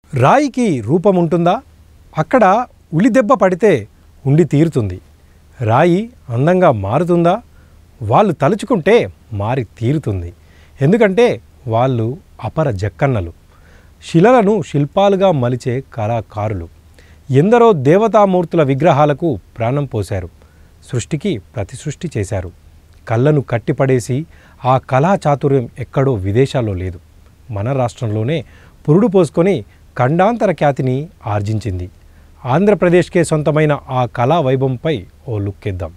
రాయికి రూపం ఉంటుందా అక్కడ ఉలి దెబ్బ పడితే ఉండి తీరుతుంది రాయి అందంగా మారుతుందా వాళ్ళు తలుచుకుంటే మారి తీరుతుంది ఎందుకంటే వాళ్ళు అపర జక్కన్నలు శిలలను శిల్పాలుగా మలిచే కళాకారులు ఎందరో దేవతామూర్తుల విగ్రహాలకు ప్రాణం పోశారు సృష్టికి ప్రతి సృష్టి చేశారు కళ్ళను కట్టిపడేసి ఆ కళా చాతుర్యం ఎక్కడో విదేశాల్లో లేదు మన రాష్ట్రంలోనే పురుడు పోసుకొని ఖండాంతర ఖ్యాతిని ఆర్జించింది ఆంధ్రప్రదేశ్కే సొంతమైన ఆ కళా వైభవంపై ఓ లుక్కేద్దాం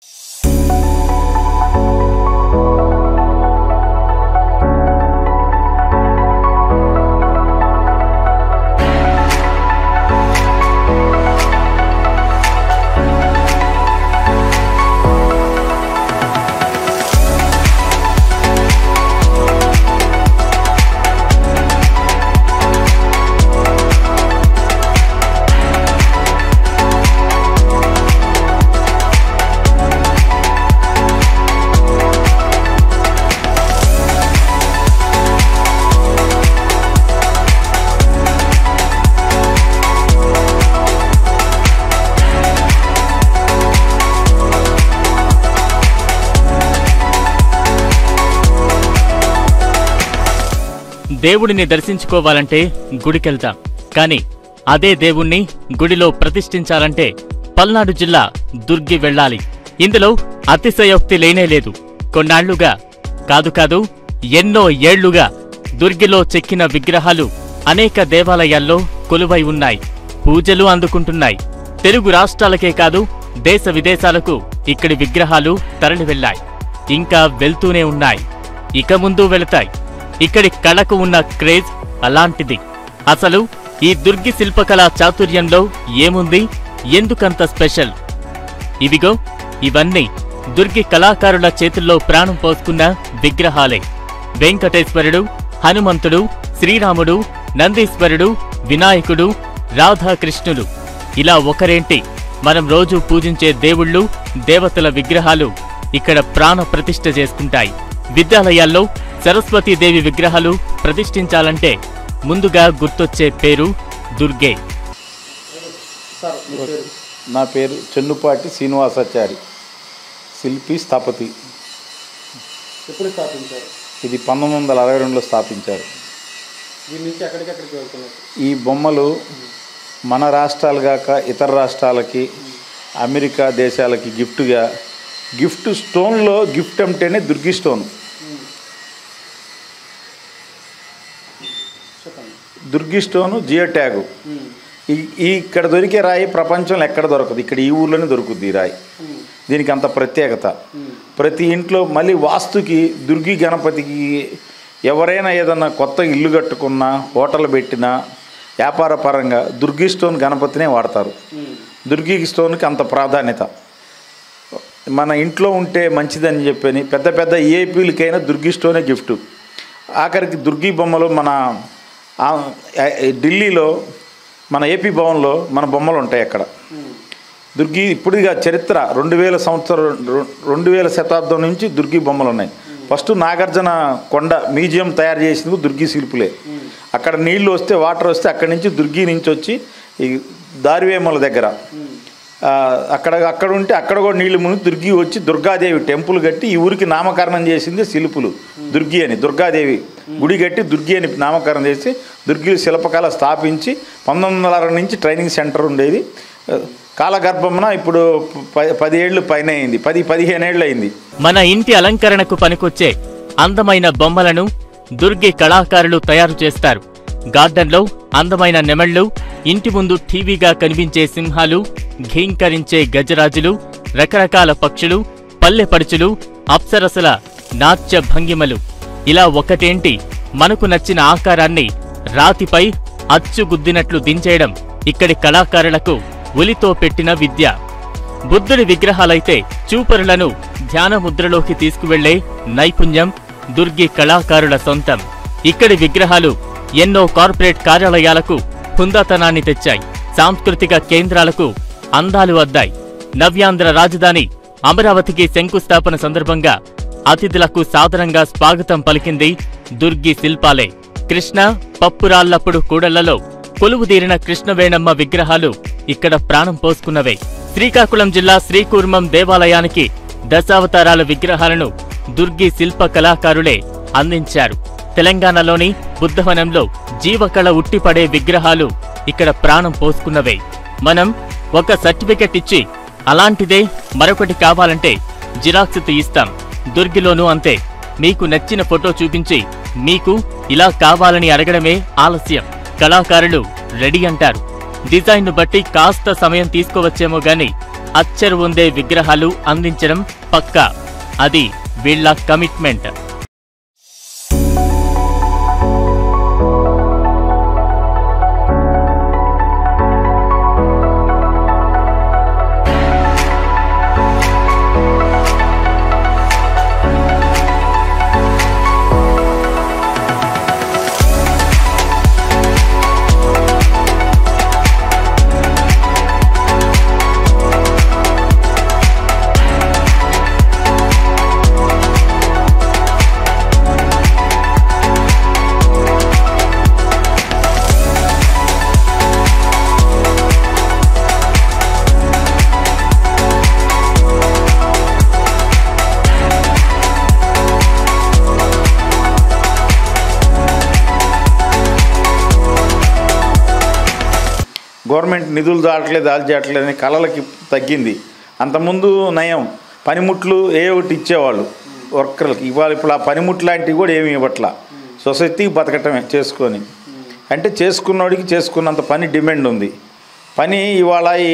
దేవుడిని దర్శించుకోవాలంటే గుడికెళ్తాం కానీ అదే దేవుణ్ణి గుడిలో ప్రతిష్ఠించాలంటే పల్నాడు జిల్లా దుర్గి వెళ్ళాలి ఇందులో అతిశయోక్తి లేనేలేదు కొన్నాళ్లుగా కాదు కాదు ఎన్నో ఏళ్లుగా దుర్గిలో చెక్కిన విగ్రహాలు అనేక దేవాలయాల్లో కొలువై ఉన్నాయి పూజలు అందుకుంటున్నాయి తెలుగు రాష్ట్రాలకే కాదు దేశ విదేశాలకు ఇక్కడి విగ్రహాలు తరలి వెళ్లాయి ఇంకా వెళ్తూనే ఉన్నాయి ఇక ముందు వెళతాయి ఇక్కడి కళకు ఉన్న క్రేజ్ అలాంటిది అసలు ఈ దుర్గి శిల్పకళా చాతుర్యంలో ఏముంది ఎందుకంత స్పెషల్ ఇవిగో ఇవన్నీ దుర్గి కళాకారుల చేతుల్లో ప్రాణం పోసుకున్న విగ్రహాలే వెంకటేశ్వరుడు హనుమంతుడు శ్రీరాముడు నందీశ్వరుడు వినాయకుడు రాధాకృష్ణులు ఇలా ఒకరేంటి మనం రోజు పూజించే దేవుళ్ళు దేవతల విగ్రహాలు ఇక్కడ ప్రాణ ప్రతిష్ఠ చేసుకుంటాయి విద్యాలయాల్లో సరస్వతీదేవి విగ్రహాలు ప్రతిష్ఠించాలంటే ముందుగా గుర్తొచ్చే పేరు దుర్గే నా పేరు చెన్నుపాటి శ్రీనివాసాచారి శిల్పి స్థపతి ఎప్పుడు స్థాపించారు ఇది పంతొమ్మిది వందల అరవై రెండులో స్థాపించారు దీని నుంచి ఎక్కడికెక్కడికి వెళ్తున్నారు ఈ బొమ్మలు మన రాష్ట్రాలు కాక ఇతర రాష్ట్రాలకి అమెరికా దేశాలకి గిఫ్ట్గా గిఫ్ట్ స్టోన్లో గిఫ్ట్ అంటేనే దుర్గి స్టోన్ చెప్పండి దుర్గి స్టోను జియో ట్యాగు ఈ ఈ ఇక్కడ దొరికే రాయి ప్రపంచంలో ఎక్కడ దొరకదు ఇక్కడ ఈ ఊర్లోనే దొరుకుద్ది ఈ రాయి దీనికి అంత ప్రత్యేకత ప్రతి ఇంట్లో మళ్ళీ వాస్తుకి దుర్గి గణపతికి ఎవరైనా ఏదన్నా కొత్త ఇల్లు కట్టుకున్నా హోటల్ పెట్టినా వ్యాపార పరంగా దుర్గి స్టోన్ గణపతినే వాడతారు దుర్గి స్టోన్కి అంత ప్రాధాన్యత మన ఇంట్లో ఉంటే మంచిదని చెప్పని పెద్ద పెద్ద ఏపీలకైనా దుర్గి స్టోనే గిఫ్ట్ ఆఖరికి దుర్గి బొమ్మలు మన ఆ- ఆ- ఢిల్లీలో మన ఏపీ భవన్లో మన బొమ్మలు ఉంటాయి అక్కడ దుర్గి ఇప్పుడుగా చరిత్ర రెండు వేల సంవత్సరం రెం- రెండు వేల శతాబ్దం నుంచి దుర్గి బొమ్మలు ఉన్నాయి ఫస్ట్ నాగార్జున కొండ మ్యూజియం తయారు చేసింది దుర్గి శిల్పులే అక్కడ నీళ్లు వస్తే వాటర్ వస్తే అక్కడి నుంచి దుర్గి నుంచి వచ్చి ఈ దారివేమల దగ్గర ఆ, అక్కడ అక్కడ ఉంటే అక్కడ కూడా నీళ్లు మునిగి దుర్గి వచ్చి దుర్గాదేవి టెంపుల్ కట్టి ఈ ఊరికి నామకరణం చేసింది శిల్పులు దుర్గి అని దుర్గాదేవి గుడి కట్టి దుర్గి అని నామకరణం చేసి దుర్గి శిల్పకళ స్థాపించి పంతొమ్మిది వందల అరవై నుంచి ట్రైనింగ్ సెంటర్ ఉండేది ఆ, కాలగర్భమున ఇప్పుడు ప- పది ఏళ్ళు పైన అయింది పది పదిహేను ఏళ్ళు అయింది మన ఇంటి అలంకరణకు పనికొచ్చే అందమైన బొమ్మలను దుర్గి కళాకారులు తయారు చేస్తారు గార్డెన్లో అందమైన నెమళ్ళు ఇంటి ముందు టీవీగా కనిపించే సింహాలు ఘీంకరించే గజరాజులు రకరకాల పక్షులు పల్లెపడుచులు అప్సరసల నాట్య భంగిమలు ఇలా ఒకటేంటి మనకు నచ్చిన ఆకారాన్ని రాతిపై అచ్చుగుద్దినట్లు దించేయడం ఇక్కడి కళాకారులకు ఉలితో పెట్టిన విద్య బుద్ధుడి విగ్రహాలైతే చూపరులను ధ్యాన ముద్రలోకి తీసుకువెళ్లే నైపుణ్యం దుర్గి కళాకారుల సొంతం ఇక్కడి విగ్రహాలు ఎన్నో కార్పొరేట్ కార్యాలయాలకు హుందాతనాన్ని తెచ్చాయి సాంస్కృతిక కేంద్రాలకు అందాలు అద్దాయి నవ్యాంధ్ర రాజధాని అమరావతికి శంకుస్థాపన సందర్భంగా అతిథులకు సాదరంగా స్వాగతం పలికింది దుర్గి శిల్పాలే కృష్ణ పప్పురాళ్లప్పుడు కూడళ్లలో కొలువుదీరిన కృష్ణవేణమ్మ విగ్రహాలు ఇక్కడ ప్రాణం పోసుకున్నవే శ్రీకాకుళం జిల్లా శ్రీకూర్మం దేవాలయానికి దశావతారాల విగ్రహాలను దుర్గి శిల్ప కళాకారులే అందించారు తెలంగాణలోని బుద్ధవనంలో జీవకళ ఉట్టిపడే విగ్రహాలు ఇక్కడ ప్రాణం పోసుకున్నవే మనం ఒక సర్టిఫికెట్ ఇచ్చి అలాంటిదే మరొకటి కావాలంటే జిరాక్స్ తీయిస్తాం దుర్గిలోనూ అంతే మీకు నచ్చిన ఫోటో చూపించి మీకు ఇలా కావాలని అడగడమే ఆలస్యం కళాకారులు రెడీ అంటారు డిజైన్ను బట్టి కాస్త సమయం తీసుకోవచ్చేమో గాని అచ్చరు ఉండే విగ్రహాలు అందించడం పక్కా అది వీళ్ళ కమిట్మెంట్ గవర్నమెంట్ నిధులు దాటలేదు దాల్చేయట్లేదు అని కళలకి తగ్గింది అంతకుముందు నయం పనిముట్లు ఏ ఒకటి ఇచ్చేవాళ్ళు వర్కర్లకి ఇవాళ ఇప్పుడు ఆ పనిముట్లు లాంటివి కూడా ఏమి ఇవ్వట్లా సొసైటీకి బతకటమే చేసుకొని అంటే చేసుకున్నోడికి చేసుకున్నంత పని డిమాండ్ ఉంది పని ఇవాళ ఈ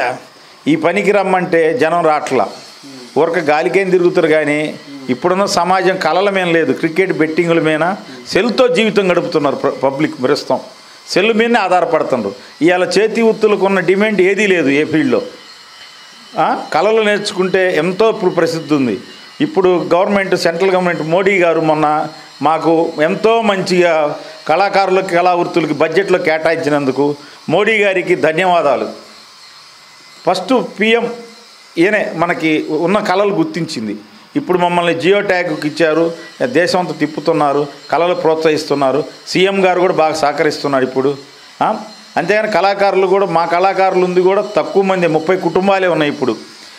ఈ పనికి రమ్మంటే జనం రాట్లా ఊరక గాలికేం తిరుగుతారు కానీ ఇప్పుడున్న సమాజం కళల మీద లేదు క్రికెట్ బెట్టింగుల మీద సెల్తో జీవితం గడుపుతున్నారు ప్ర- పబ్లిక్ ప్రస్తుతం సెల్ మీదనే ఆధారపడుతున్నారు ఇవాళ చేతి వృత్తులకు ఉన్న డిమాండ్ ఏదీ లేదు ఏ ఫీల్డ్లో ఆ, కళలు నేర్చుకుంటే ఎంతో ఇప్పుడు ప్రసిద్ధి ఉంది ఇప్పుడు గవర్నమెంట్ సెంట్రల్ గవర్నమెంట్ మోడీ గారు మొన్న మాకు ఎంతో మంచిగా కళాకారులకి కళా వృత్తులకి బడ్జెట్లో కేటాయించినందుకు మోడీ గారికి ధన్యవాదాలు ఫస్ట్ పిఎం ఈయనే మనకి ఉన్న కళలు గుర్తించింది ఇప్పుడు మమ్మల్ని జియో ట్యాగ్కి ఇచ్చారు దేశం అంతా తిప్పుతున్నారు కళలు ప్రోత్సహిస్తున్నారు సీఎం గారు కూడా బాగా సహకరిస్తున్నారు ఇప్పుడు ఆ? అంతేగాని కళాకారులు కూడా మా కళాకారులు ఉంది కూడా తక్కువ మంది ముప్పై కుటుంబాలే ఉన్నాయి ఇప్పుడు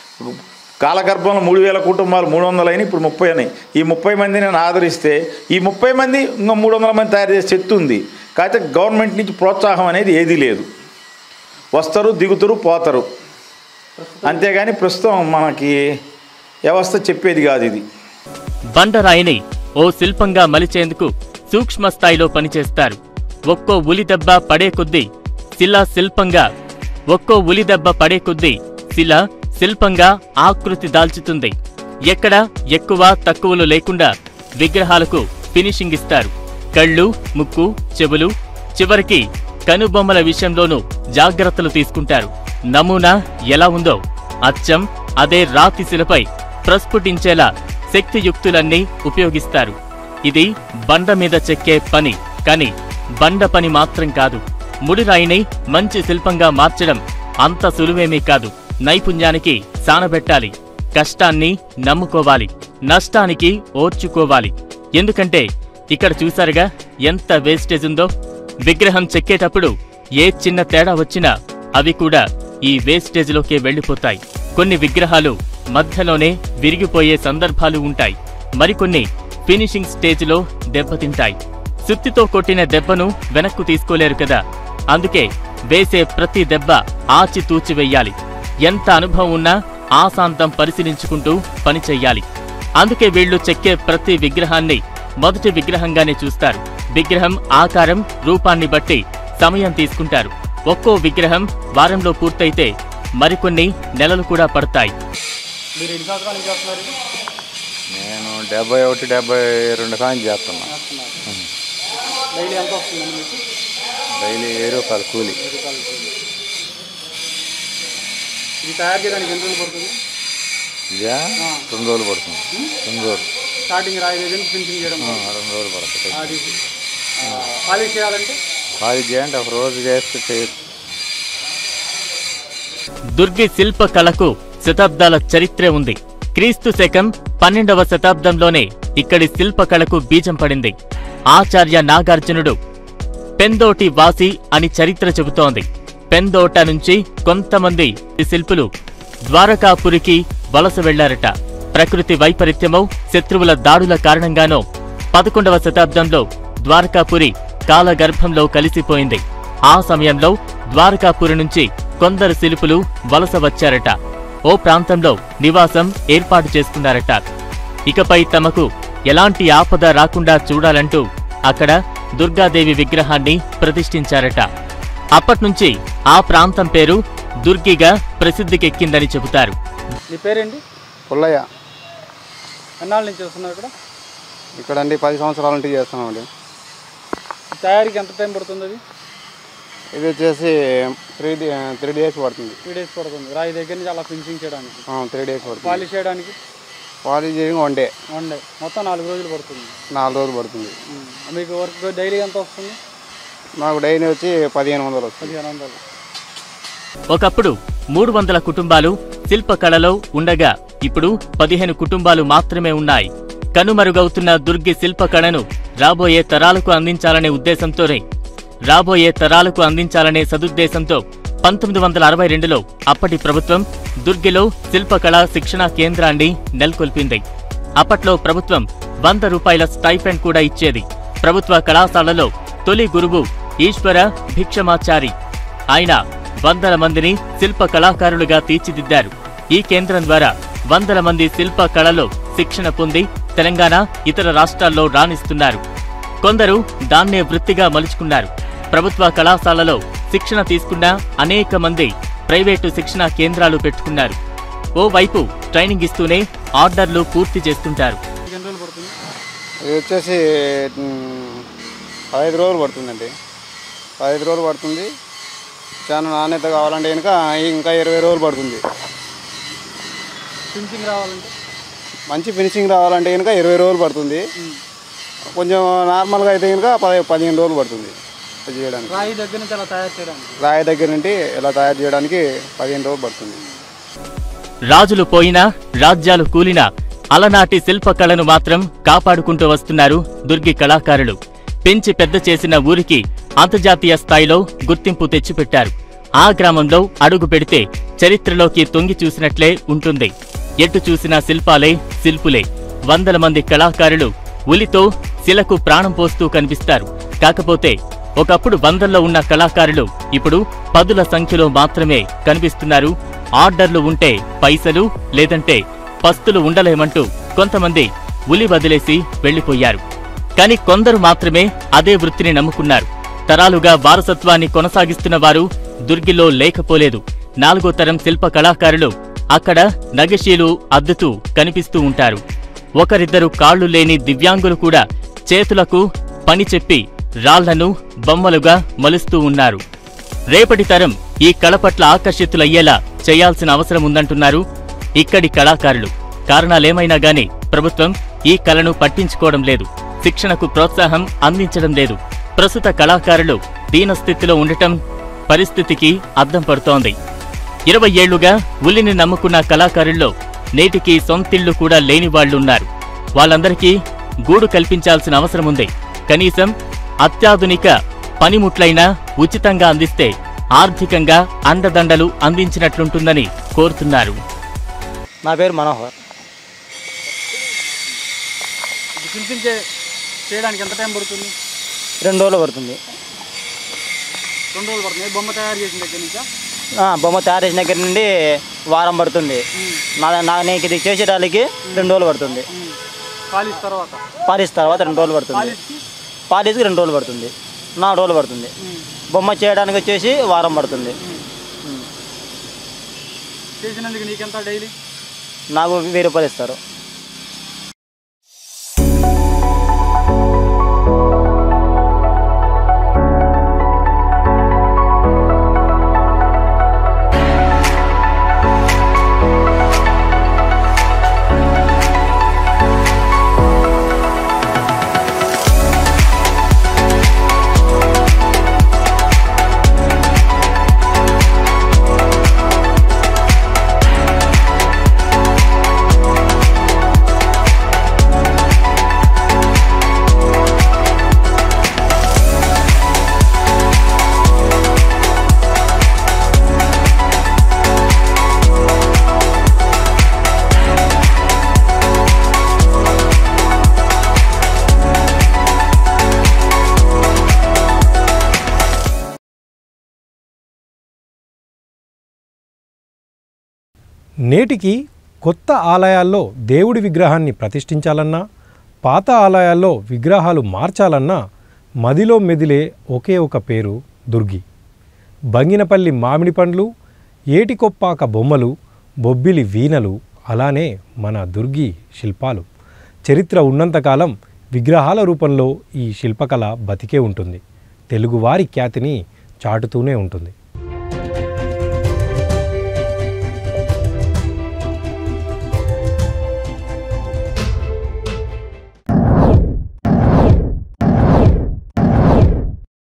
కాలగర్భంలో మూడు వేల కుటుంబాలు మూడు వందలు అయినాయి ఇప్పుడు ముప్పై అయినాయి ఈ ముప్పై మందిని నేను ఆదరిస్తే ఈ ముప్పై మంది ఇంకా మూడు వందల మంది తయారు చేసే శక్తి ఉంది కాకపోతే గవర్నమెంట్ నుంచి ప్రోత్సాహం అనేది ఏదీ లేదు వస్తారు దిగుతారు పోతారు అంతేగాని ప్రస్తుతం మనకి వ్యవస్థ చెప్పేది కాదు ఇది బండరాయిని ఓ శిల్పంగా మలిచేందుకు సూక్ష్మ స్థాయిలో పనిచేస్తారు ఒక్కో ఉలి దెబ్బ పడే కొద్దీ శిల శిల్పంగా ఒక్కో ఉలి దెబ్బ పడే కొద్దీ శిల శిల్పంగా ఆకృతి దాల్చుతుంది ఎక్కడ ఎక్కువ తక్కువలు లేకుండా విగ్రహాలకు ఫినిషింగ్ ఇస్తారు కళ్ళు ముక్కు చెవులు చివరికి కనుబొమ్మల విషయంలోనూ జాగ్రత్తలు తీసుకుంటారు నమూనా ఎలా ఉందో అచ్చం అదే రాతి శిలపై ప్రస్ఫుటించేలా శక్తియుక్తులన్నీ ఉపయోగిస్తారు ఇది బండ మీద చెక్కే పని కాని బండ పని మాత్రం కాదు ముడిరాయిని మంచి శిల్పంగా మార్చడం అంత సులువేమీ కాదు నైపుణ్యానికి సానబెట్టాలి కష్టాన్ని నమ్ముకోవాలి నష్టానికి ఓర్చుకోవాలి ఎందుకంటే ఇక్కడ చూసారుగా ఎంత వేస్టేజ్ ఉందో విగ్రహం చెక్కేటప్పుడు ఏ చిన్న తేడా వచ్చినా అవి కూడా ఈ వేస్టేజ్లోకే వెళ్ళిపోతాయి కొన్ని విగ్రహాలు మధ్యలోనే విరిగిపోయే సందర్భాలు ఉంటాయి మరికొన్ని ఫినిషింగ్ స్టేజ్లో దెబ్బతింటాయి సుత్తితో కొట్టిన దెబ్బను వెనక్కు తీసుకోలేరు కదా అందుకే వేసే ప్రతి దెబ్బ ఆచితూచి వెయ్యాలి ఎంత అనుభవం ఉన్నా ఆశాంతం పరిశీలించుకుంటూ పని చెయ్యాలి అందుకే వీళ్ళు చెక్కే ప్రతి విగ్రహాన్ని మొదటి విగ్రహంగానే చూస్తారు విగ్రహం ఆకారం రూపాన్ని బట్టి సమయం తీసుకుంటారు ఒక్కో విగ్రహం వారంలో పూర్తయితే మరికొన్ని నెలలు కూడా పడతాయి మీరు ఎన్ని సంవత్సరాలు నుంచి చేస్తున్నారు ఇది? నేను డెబ్బై ఒకటి డెబ్బై రెండు కాలం చేస్తున్నా చేస్తున్నారు డైలీ ఎంత వస్తుందండి మీకు డైలీ వెయ్యి రూపాయలు కూలి ఐదు రూపాయలు ఇది తయారు చేయడానికి ఎన్ని రోజులు పడుతుంది ఇదా రెండు రోజులు పడుతుంది రెండు రోజులు స్టార్టింగ్ రాయి దగ్గర ఫినిషింగ్ చేయడం ఆ, రెండు రోజులు పడుతుంది అది పాలిష్ చేయాలంటే ఖాళీ చేయండి ఒక రోజు చేస్తే చేయొచ్చు దుర్గి శిల్ప కళకు శతాబ్దాల చరిత్రే ఉంది క్రీస్తు శకం పన్నెండవ శతాబ్దంలోనే ఇక్కడి శిల్పకళకు బీజం పడింది ఆచార్య నాగార్జునుడు పెందోటి వాసి అని చరిత్ర చెబుతోంది పెందోట నుంచి కొంతమంది ఈ శిల్పులు ద్వారకాపురికి వలస వెళ్లారట ప్రకృతి వైపరీత్యమో శత్రువుల దాడుల కారణంగానో పదకొండవ శతాబ్దంలో ద్వారకాపురి కాలగర్భంలో కలిసిపోయింది ఆ సమయంలో ద్వారకాపురి నుంచి కొందరు శిల్పులు వలస వచ్చారట ఓ ప్రాంతంలో నివాసం ఏర్పాటు చేసుకున్నారట ఇకపై తమకు ఎలాంటి ఆపద రాకుండా చూడాలంటూ అక్కడ దుర్గాదేవి విగ్రహాన్ని ప్రతిష్ఠించారట అప్పట్నుంచి ఆ ప్రాంతం పేరు దుర్గిగా ప్రసిద్ధికెక్కిందని చెబుతారు నీ పేరేంటి పుల్లయ్య ఎన్నాళ్ళ నుంచి వస్తున్నావు ఇక్కడ ఇక్కడ అండి పది సంవత్సరాల నుంచి చేస్తున్నామండి ఈ తయారీకి ఎంత టైం పడుతుంది అది ఇది వచ్చేసి త్రీ త్రీ డేస్ పడుతుంది త్రీ డేస్ పడుతుంది రాయి దగ్గర నుంచి అలా ఫినిషింగ్ చేయడానికి త్రీ డేస్ పడుతుంది పాలిష్ చేయడానికి పాలిష్ చేయడం వన్ డే వన్ డే మొత్తం నాలుగు రోజులు పడుతుంది నాలుగు రోజులు పడుతుంది ఉమ్. మీకు వర్క్ డైలీ ఎంత వస్తుంది మాకు డైలీ వచ్చి పదిహేను వందలు వస్తుంది పదిహేను వందలు ఒకప్పుడు మూడు వందల కుటుంబాలు శిల్పకళలో ఉండగా ఇప్పుడు పదిహేను కుటుంబాలు మాత్రమే ఉన్నాయి కనుమరుగవుతున్న దుర్గి శిల్పకళను రాబోయే తరాలకు అందించాలనే ఉద్దేశంతోనే రాబోయే తరాలకు అందించాలనే సదుద్దేశంతో పంతొమ్మిది వందల అరవై రెండులో అప్పటి ప్రభుత్వం దుర్గిలో శిల్పకళా శిక్షణా కేంద్రాన్ని నెలకొల్పింది అప్పట్లో ప్రభుత్వం వంద రూపాయల స్టైఫెండ్ కూడా ఇచ్చేది ప్రభుత్వ కళాశాలలో తొలి గురువు ఈశ్వర భిక్షమాచారి ఆయన వందల మందిని శిల్ప కళాకారులుగా తీర్చిదిద్దారు ఈ కేంద్రం ద్వారా వందల మంది శిల్ప కళలో శిక్షణ పొంది తెలంగాణ ఇతర రాష్ట్రాల్లో రాణిస్తున్నారు కొందరు దాన్నే వృత్తిగా మలుచుకున్నారు ప్రభుత్వ కళాశాలలో శిక్షణ తీసుకున్న అనేక మంది ప్రైవేటు శిక్షణా కేంద్రాలు పెట్టుకున్నారు ఓవైపు ట్రైనింగ్ ఇస్తూనే ఆర్డర్లు పూర్తి చేస్తుంటారు మీకు ఎన్ని రోజులు పడుతుంది ఇది వచ్చేసి మ్, పదహైదు రోజులు పడుతుందండి పదహైదు రోజులు పడుతుంది చాలా నాణ్యత కావాలంటే కనుక ఇంకా ఇరవై రోజులు పడుతుంది ఫినిషింగ్ రావాలంటే మంచి ఫినిషింగ్ రావాలంటే కనుక ఇరవై రోజులు పడుతుంది కొంచెం నార్మల్గా అయితే కనుక పది పదిహేను రోజులు పడుతుంది ఇది చేయడానికి రాయి దగ్గర నుంచి అలా తయారు చేయడానికి రాయి దగ్గర నుండి ఇలా తయారు చేయడానికి పదిహేను రోజులు పడుతుంది రాజులు పోయినా రాజ్యాలు కూలినా అలనాటి శిల్పకళను మాత్రం కాపాడుకుంటూ వస్తున్నారు దుర్గి కళాకారులు పెంచి పెద్ద చేసిన ఊరికి అంతర్జాతీయ స్థాయిలో గుర్తింపు తెచ్చిపెట్టారు ఆ గ్రామంలో అడుగు పెడితే చరిత్రలోకి తొంగి చూసినట్లే ఉంటుంది ఎటు చూసినా శిల్పాలే శిల్పులే వందల మంది కళాకారులు ఉలితో శిలకు ప్రాణం పోస్తూ కనిపిస్తారు కాకపోతే ఒకప్పుడు వందల్లో ఉన్న కళాకారులు ఇప్పుడు పదుల సంఖ్యలో మాత్రమే కనిపిస్తున్నారు ఆర్డర్లు ఉంటే పైసలు లేదంటే పస్తులు ఉండలేమంటూ కొంతమంది ఉలి వదిలేసి వెళ్లిపోయారు కాని కొందరు మాత్రమే అదే వృత్తిని నమ్ముకున్నారు తరాలుగా వారసత్వాన్ని కొనసాగిస్తున్న వారు దుర్గిలో లేకపోలేదు నాలుగో తరం శిల్ప కళాకారులు అక్కడ నగశీలు అద్దుతూ కనిపిస్తూ ఉంటారు ఒకరిద్దరు కాళ్లు లేని దివ్యాంగులు కూడా చేతులకు పని చెప్పి రాళ్లను బొమ్మలుగా మలుస్తూ ఉన్నారు రేపటి తరం ఈ కళ పట్ల ఆకర్షితులయ్యేలా చేయాల్సిన అవసరం ఉందంటున్నారు ఇక్కడి కళాకారులు కారణాలేమైనా గాని ప్రభుత్వం ఈ కళను పట్టించుకోవడం లేదు శిక్షణకు ప్రోత్సాహం అందించడం లేదు ప్రస్తుత కళాకారులు దీనస్థితిలో ఉండటం పరిస్థితికి అద్దం పడుతోంది ఇరవై ఏళ్లుగా ఉల్లిని నమ్ముకున్న కళాకారుల్లో నేటికి సొంతిళ్లు కూడా లేని వాళ్లున్నారు వాళ్ళందరికీ గూడు కల్పించాల్సిన అవసరముంది కనీసం అత్యాధునిక పనిముట్లైనా ఉచితంగా అందిస్తే ఆర్థికంగా అండదండలు అందించినట్లుంటుందని కోరుతున్నారు నా పేరు మనోహర్ ఇది ఫినిషింగ్ చే చేయడానికి ఎంత టైం పడుతుంది రెండు రోజులు పడుతుంది రెండు రోజులు పడుతుంది ఏ బొమ్మ తయారు చేసిన దగ్గర నుంచా ఆ, బొమ్మ తయారు చేసిన దగ్గర నుండి వారం పడుతుంది నా నా నీకు ఇది చేసేటానికి రెండు రోజులు పడుతుంది పాలిష్ తర్వాత పాలిష్ తర్వాత రెండు రోజులు పడుతుంది పాలిష్కి పాలిష్కి రెండు రోజులు పడుతుంది నాలుగు రోజులు పడుతుంది బొమ్మ చేయడానికి వచ్చేసి వారం పడుతుంది చేసినందుకు నీకెంత డైలీ నాకు వెయ్యి రూపాయలు ఇస్తారు నేటికి కొత్త ఆలయాల్లో దేవుడి విగ్రహాన్ని ప్రతిష్ఠించాలన్నా పాత ఆలయాల్లో విగ్రహాలు మార్చాలన్నా మదిలో మెదిలే ఒకే ఒక పేరు దుర్గి బంగినపల్లి మామిడి పండ్లు ఏటికొప్పాక బొమ్మలు బొబ్బిలి వీణలు అలానే మన దుర్గి శిల్పాలు చరిత్ర ఉన్నంతకాలం విగ్రహాల రూపంలో ఈ శిల్పకళ బతికే ఉంటుంది తెలుగువారి ఖ్యాతిని చాటుతూనే ఉంటుంది